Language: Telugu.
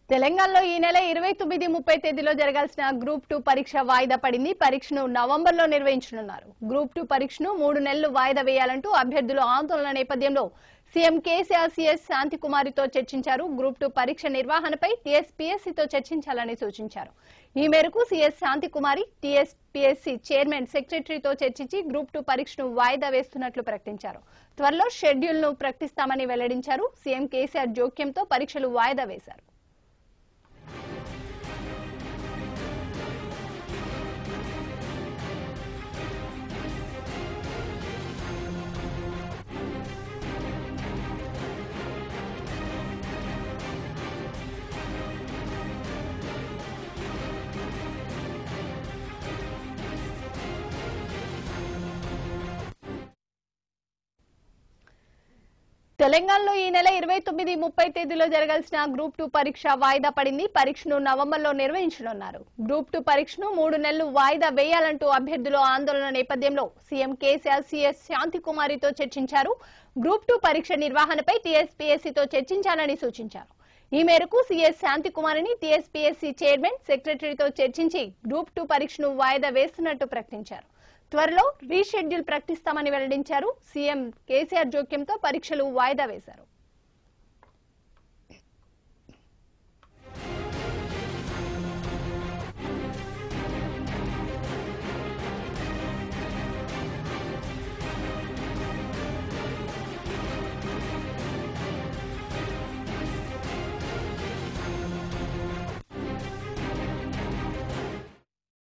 తెలంగాణలో ఈ నెల ఇరవై తొమ్మిది ముప్పై తేదీలో జరగాల్సిన గ్రూప్ టూ పరీక్ష వాయిదా పడింది పరీక్షను నవంబర్లో నిర్వహించనున్నారు గ్రూప్ టూ పరీక్షను మూడు నెలలు వాయిదా వేయాలంటూ అభ్యర్థులు ఆందోళన నేపథ్యంలో సీఎం కేసీఆర్ సీఎస్ శాంతికుమారితో చర్చించారు గ్రూప్ టూ పరీక్ష నిర్వహణపై టీఎస్పీఎస్సీతో చర్చించాలని సూచించారు ఈ మేరకు సీఎస్ శాంతికుమారి టీఎస్పీఎస్సీ చైర్మన్ సెక్రటరీతో చర్చించి గ్రూప్ టూ పరీక్షను వాయిదా వేస్తున్నట్లు ప్రకటించారు త్వరలో షెడ్యూల్ ను ప్రకటిస్తామని వెల్లడించారు సీఎం కేసీఆర్ జోక్యంతో పరీక్షలు వాయిదా వేశారు తెలంగాణలో ఈ నెల ఇరవై తొమ్మిది ముప్పై తేదీలో జరగాల్సిన గ్రూప్ టూ పరీక్ష వాయిదా పడింది పరీక్షను నవంబర్లో నిర్వహించనున్నారు గ్రూప్ టూ పరీక్షను మూడు నెలలు వాయిదా వేయాలంటూ అభ్యర్థుల ఆందోళన నేపథ్యంలో సీఎం కేసీఆర్ సీఎస్ శాంతికుమారితో చర్చించారు గ్రూప్ టూ పరీక్ష నిర్వహణపై టీఎస్పీఎస్సీతో చర్చించాలని సూచించారు ఈ మేరకు సీఎస్ శాంతికుమారిని టీఎస్పీఎస్సీ చైర్మన్ సెక్రటరీతో చర్చించి గ్రూప్ టూ పరీక్షను వాయిదా వేస్తున్నట్టు ప్రకటించారు త్వరలో రీషెడ్యూల్ ప్రకటిస్తామని వెల్లడించారు సీఎం కేసీఆర్ జోక్యంతో పరీక్షలు వాయిదా వేశారు